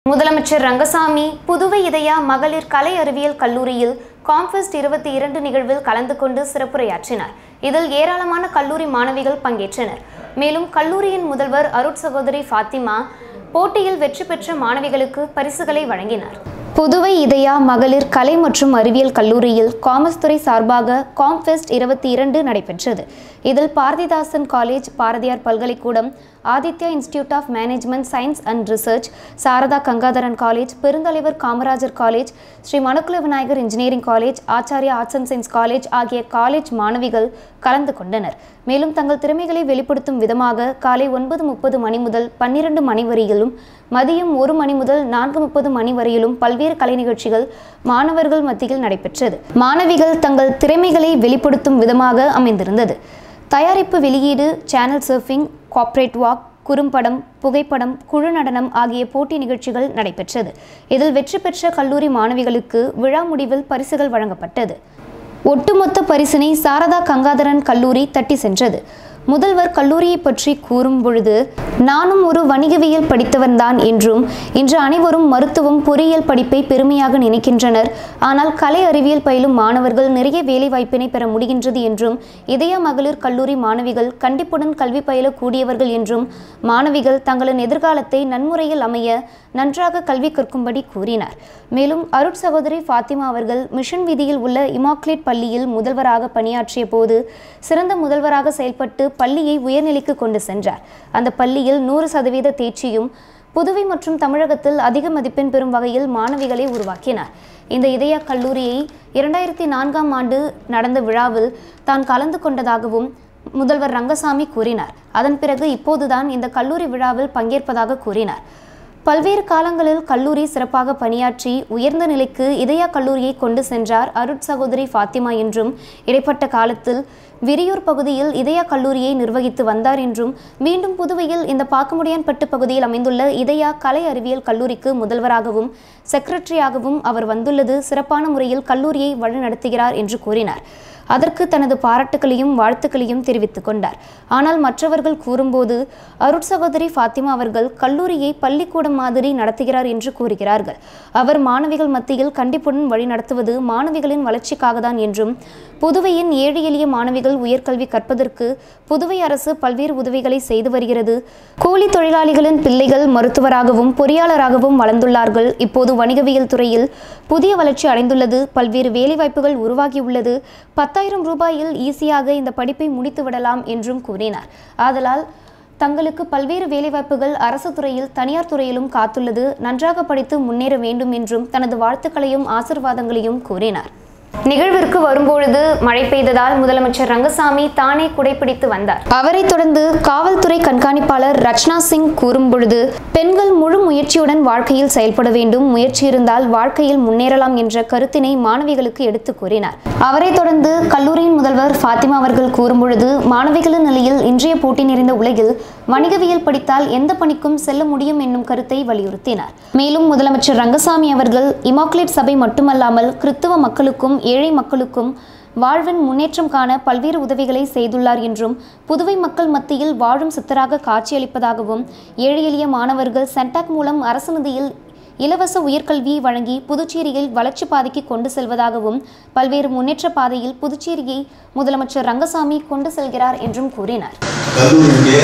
முதலமைச்சர் ரங்கசாமி புதுவை இதயா மகளிர் கலை அறிவியல் கல்லூரியில் காம்ஃபெஸ்ட் இருபத்தி இரண்டு நிகழ்வில் கலந்து கொண்டு சிறப்புரையாற்றினார் இதில் ஏராளமான கல்லூரி மாணவிகள் பங்கேற்றனர் மேலும் கல்லூரியின் முதல்வர் அருட் சகோதரி ஃபாத்திமா போட்டியில் வெற்றி பெற்ற மாணவிகளுக்கு பரிசுகளை வழங்கினார் புதுவை இதயா மகளிர் கலை மற்றும் அறிவியல் கல்லூரியில் காமர்ஸ் துறை சார்பாக காம்ஃபெஸ்ட் இருபத்தி இரண்டு நடைபெற்றது இதில் பாரதிதாசன் காலேஜ் பாரதியார் பல்கலைக்கூடம் Aditya institute of management science and research Sarada Gangadharan college Perunthalaivar Kamarajar college Sri Manakula Vinayagar engineering college Acharya arts and science college ஆகிய காலேஜ் மாணவிகள் கலந்து கொண்டனர் மேலும் தங்கள் திறமைகளை வெளிப்படுத்தும் விதமாக காலை ஒன்பது முப்பது மணி முதல் பன்னிரண்டு மணி வரையிலும் மதியம் ஒரு மணி முதல் நான்கு முப்பது மணி வரையிலும் பல்வேறு கலை நிகழ்ச்சிகள் மாணவர்கள் மத்தியில் நடைபெற்றது மாணவிகள் தங்கள் திறமைகளை வெளிப்படுத்தும் விதமாக அமைந்திருந்தது தயாரிப்பு வெளியீடு சேனல் சர்ஃபிங் கார்ப்பரேட் வாக் குறும்படம் புகைப்படம் குழு நடனம் ஆகிய போட்டி நிகழ்ச்சிகள் நடைபெற்றது இதில் வெற்றி பெற்ற கல்லூரி மாணவிகளுக்கு விழா முடிவில் பரிசுகள் வழங்கப்பட்டது ஒட்டுமொத்த பரிசினை சாரதா கங்காதரன் கல்லூரி தட்டி சென்றது முதல்வர் கல்லூரியை பற்றி கூறும் பொழுது நானும் ஒரு வணிகவியல் படித்தவன்தான் என்றும் இன்று அனைவரும் மருத்துவம் பொறியியல் படிப்பை பெருமையாக நினைக்கின்றனர் ஆனால் கலை அறிவியல் பயிலும் மாணவர்கள் நிறைய வேலை வாய்ப்பினை பெற முடிகின்றது என்றும் இதய மகளிர் கல்லூரி மாணவிகள் கண்டிப்புடன் கல்வி பயில கூடியவர்கள் என்றும் மாணவிகள் தங்களின் எதிர்காலத்தை நன்முறையில் அமைய நன்றாக கல்வி கற்கும்படி கூறினார் மேலும் அருட் சகோதரி ஃபாத்திமா அவர்கள் மிஷன் வீதியில் உள்ள இமாக்லேட் பள்ளியில் முதல்வராக பணியாற்றிய போது சிறந்த முதல்வராக செயல்பட்டு பள்ளியை உயர்நிலைக்கு கொண்டு சென்றார் அந்த பள்ளியில் நூறு சதவீத தேர்ச்சியும் புதுவை மற்றும் தமிழகத்தில் அதிக மதிப்பெண் பெறும் வகையில் மாணவிகளை உருவாக்கினார் இந்த இதய கல்லூரியை இரண்டாயிரத்தி நான்காம் ஆண்டு நடந்த விழாவில் தான் கலந்து கொண்டதாகவும் முதல்வர் ரங்கசாமி கூறினார் அதன் பிறகு இப்போதுதான் இந்த கல்லூரி விழாவில் பங்கேற்பதாக கூறினார் பல்வேறு காலங்களில் கல்லூரி சிறப்பாக பணியாற்றி உயர்ந்த நிலைக்கு இதயா கல்லூரியை கொண்டு சென்றார் அருட் சகோதரி ஃபாத்திமா என்றும் இடைப்பட்ட காலத்தில் விரியூர் பகுதியில் இதயா கல்லூரியை நிர்வகித்து வந்தார் என்றும் மீண்டும் புதுவையில் இந்த பாக்கமுடியான்பட்டு பகுதியில் அமைந்துள்ள இதயா கலை அறிவியல் கல்லூரிக்கு முதல்வராகவும் செக்ரட்டரியாகவும் அவர் வந்துள்ளது சிறப்பான முறையில் கல்லூரியை வழிநடத்துகிறார் என்று கூறினார் அதற்கு தனது பாராட்டுகளையும் வாழ்த்துக்களையும் தெரிவித்துக் கொண்டார் ஆனால் மற்றவர்கள் கூறும்போது அருட் சகோதரி ஃபாத்திமா அவர்கள் கல்லூரியை பள்ளிக்கூடம் மாதிரி நடத்துகிறார் என்று கூறுகிறார்கள் அவர் மாணவிகள் மத்தியில் கண்டிப்புடன் வழி நடத்துவது மாணவிகளின் வளர்ச்சிக்காக தான் என்றும் புதுவையின் ஏழை எளிய மாணவிகள் உயர்கல்வி கற்பதற்கு புதுவை அரசு பல்வேறு உதவிகளை செய்து வருகிறது கூலி தொழிலாளிகளின் பிள்ளைகள் மருத்துவராகவும் பொறியாளராகவும் வளர்ந்துள்ளார்கள் இப்போது வணிகவியல் துறையில் புதிய வளர்ச்சி அடைந்துள்ளது பல்வேறு வேலைவாய்ப்புகள் உருவாகியுள்ளது பத்தாயிரம் ரூபாயில் ஈஸியாக இந்த படிப்பை முடித்து விடலாம் என்றும் கூறினார் ஆதலால் தங்களுக்கு பல்வேறு வேலைவாய்ப்புகள் அரசு துறையில் தனியார் துறையிலும் காத்துள்ளது நன்றாக படித்து முன்னேற வேண்டும் என்றும் தனது வாழ்த்துக்களையும் ஆசிர்வாதங்களையும் கூறினார் நிகழ்விற்கு வரும்பொழுது மழை பெய்ததால் முதலமைச்சர் ரங்கசாமி தானே குடைப்பிடித்து வந்தார் அவரைத் தொடர்ந்து காவல்துறை கண்காணிப்பாளர் ரச்னா சிங் கூறும் பொழுது பெண்கள் முழு முயற்சியுடன் வாழ்க்கையில் செயல்பட வேண்டும் முயற்சி இருந்தால் வாழ்க்கையில் முன்னேறலாம் என்ற கருத்தினை மாணவிகளுக்கு எடுத்து கூறினார் அவரைத் தொடர்ந்து கல்லூரியின் முதல்வர் ஃபாத்திமா அவர்கள் கூறும் பொழுது மாணவிகளின் நிலையில் இன்றைய போட்டி நிறைந்த உலகில் வணிகவியல் படித்தால் எந்த பணிக்கும் செல்ல முடியும் என்னும் கருத்தை வலியுறுத்தினார் மேலும் முதலமைச்சர் ரங்கசாமி அவர்கள் இமாக்குலேட் சபை மட்டுமல்லாமல் கிறித்துவ மக்களுக்கும் ஏழை மக்களுக்கும் வாழ்வின் முன்னேற்றம் காண பல்வேறு உதவிகளை செய்துள்ளார் என்றும் புதுவை மக்கள் மத்தியில் வாழும் சித்தராக காட்சியளிப்பதாகவும் ஏழை எளிய மாணவர்கள் சென்டாக் மூலம் அரசு நிதியில் இலவச உயர்கல்வியை வழங்கி புதுச்சேரியில் வளர்ச்சி பாதைக்கு கொண்டு செல்வதாகவும் பல்வேறு முன்னேற்ற பாதையில் புதுச்சேரியை முதலமைச்சர் ரங்கசாமி கொண்டு செல்கிறார் என்றும் கூறினார் கல்லூரியுடைய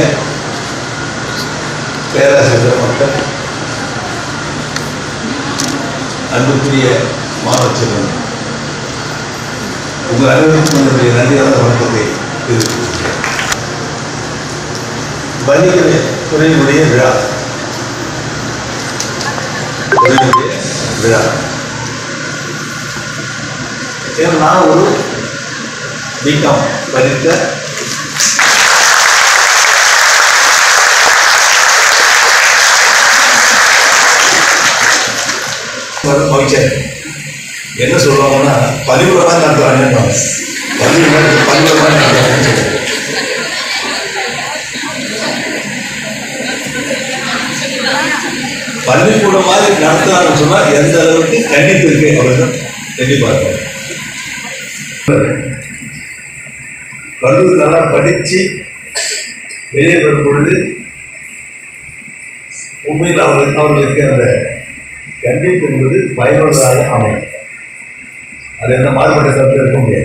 பேராசிரியர் மக்கள் அன்புக்குரிய மாணவ செல்வன் உங்கள் அனைவருக்கும் என்னுடைய நன்றியான வணக்கத்தை தெரிவித்துள்ளேன் வணிக துறையினுடைய விழா துறையினுடைய விழா ஏன்னா நான் ஒரு பிகாம் படித்த ஒரு ஃபங்க்ஷன் என்ன சொல்லுவாங்கன்னா பள்ளிக்கூடமாக நடத்துவாங்க பள்ளி பள்ளிக்கூடமாக நடத்துவாங்க பள்ளிக்கூடம் மாதிரி நடத்துறாங்கன்னு சொன்னால் எந்த அளவுக்கு கண்டிப்பு இருக்கு அவர்கள் கண்டிப்பாக கல்லூரி நல்லா படித்து வெளியே வரும் பொழுது உண்மையில் அவர்கள் அவர்களுக்கு அந்த கண்டிப்பு என்பது பயனுள்ளதாக அமையும் அது எந்த மாறுபட்ட கருத்து இருக்க முடியாது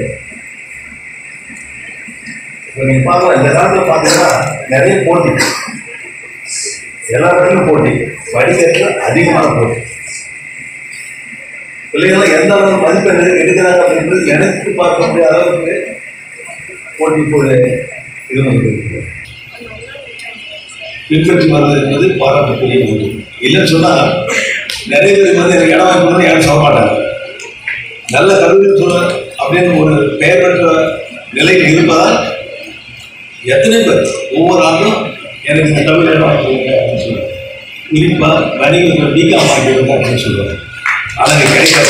இப்போ நீங்க பார்க்கலாம் இந்த காலத்தில் பார்த்தீங்கன்னா நிறைய போட்டி எல்லா இடத்துலையும் போட்டி படிக்கிறதுல அதிகமான போட்டி பிள்ளைகள்லாம் எந்த அளவு மதிப்பெண் எடுக்கிறாங்க அப்படின்றது எனக்கு பார்க்க முடியாத அளவுக்கு போட்டி போது இது பண்ணிட்டு பின்பற்றி வர்றது என்பது பாராட்டுக்குரிய ஒன்று இல்லைன்னு சொன்னால் நிறைய பேருக்கு வந்து எனக்கு இடம் வாங்கி கொடுத்தா யாரும் சொல்ல மாட்டாங்க நல்ல கல்வி சொல்ல அப்படின்னு ஒரு பெயர் பெற்ற நிலையில் இருப்பதால் எத்தனை பேர் ஒவ்வொரு ஆண்டும் எனக்கு இந்த தமிழ் இடம் வாங்கி கொடுங்க அப்படின்னு சொல்லுவாங்க குறிப்பாக வணிகத்தில் பிகாம் வாங்கி கொடுங்க அப்படின்னு சொல்லுவாங்க ஆனால் எனக்கு கிடைக்காது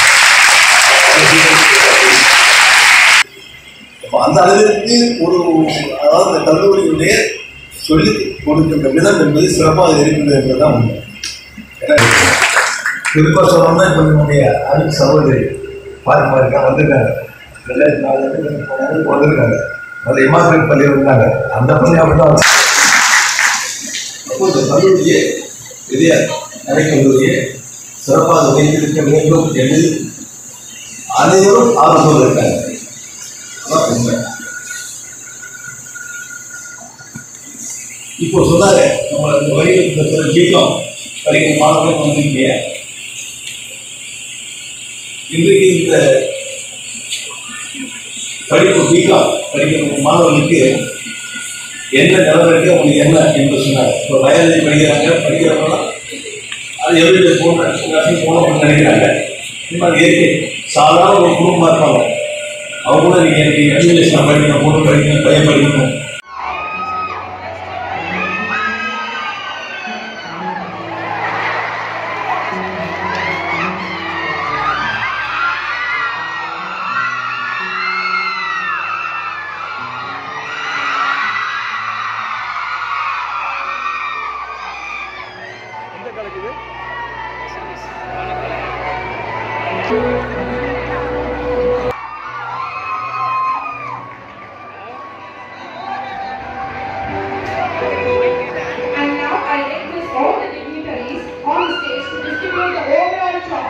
அப்ப அந்த அளவிற்கு ஒரு அதாவது இந்த கல்லூரியுடைய சொல்லி கொடுக்கின்ற விதம் என்பது சிறப்பாக இருக்கின்றது என்பதுதான் உண்மை ஏன்னா, குறிப்பாக சொல்லணும்னா இப்போ நம்முடைய அன்பு சகோதரி பாத்திமா இருக்கா வந்திருக்காங்க ரெண்டாயிரத்தி நாலு வந்திருக்காங்க அது இமாக்கல் பள்ளியில் இருந்தாங்க அந்த பள்ளி அப்படிதான் அப்போ இந்த கல்லூரியை பெரிய கலை கல்லூரியை சிறப்பாக வைத்திருக்க வேண்டும் என்று அனைவரும் ஆலோசனை இருக்காங்க அதான் உண்மை இப்போ சொன்னாங்க நம்ம இந்த வணிகத்தில் ஜீக்கம் படிக்கிற மாணவர்கள் வந்திருக்கீங்க இன்றைக்கு இந்த படிப்பு பிகாம் படிக்கிற மாணவர்களுக்கு என்ன நிலவரக்கு அவங்களுக்கு என்ன என்று சொன்னாங்க இப்போ பயாலஜி படிக்கிறாங்க படிக்கிறவங்களாம் அது எப்படி போன போகணும்னு நினைக்கிறாங்க இந்த மாதிரி இயற்கை சாதாரண ஒரு குடும்பமாக இருப்பாங்க அவங்க கூட நீங்கள் எனக்கு எஜுகேஷன் படிக்கணும் பொண்ணு படிக்கணும் பையன் படிக்கணும் And now I request all the dignitaries on stage to distribute the overall trophy.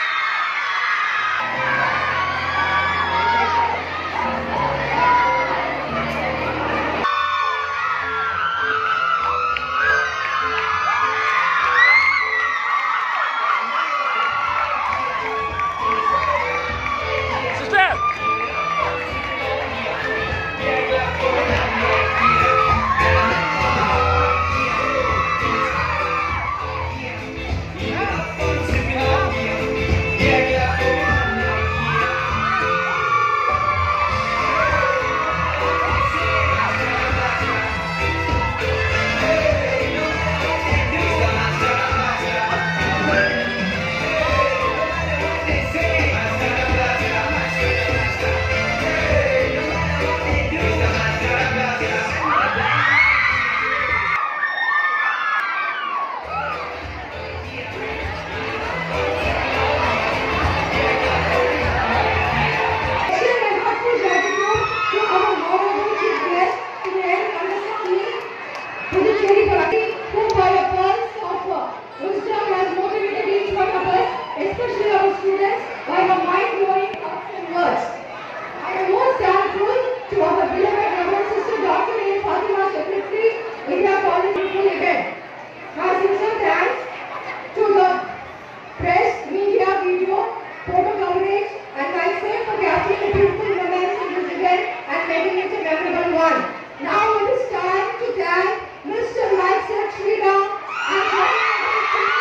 Extend my heartfelt gratitude to our honorable chief guest, to the N. Kandasamy, Puducherry Party, who by a pulse of uh, wisdom has motivated each one of us, especially our students, by her mind-blowing thoughts and words. I am most thankful to our beloved Reverend Sister Dr. A. Fatima Secretary, India College, beautiful event. My sincere thanks to the press, media, video, photo coverage, and myself for capturing the beautiful moments of this event and making it a memorable one. Now it is time to thank Mr. Mike Sriram and joining our team,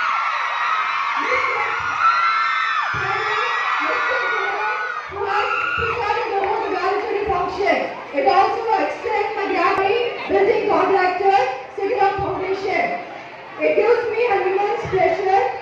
Mr. Mr. Kumar, who has presided over the valedictory function. It also extends my gratitude building contractor, Civic Foundation. It gives me an immense pleasure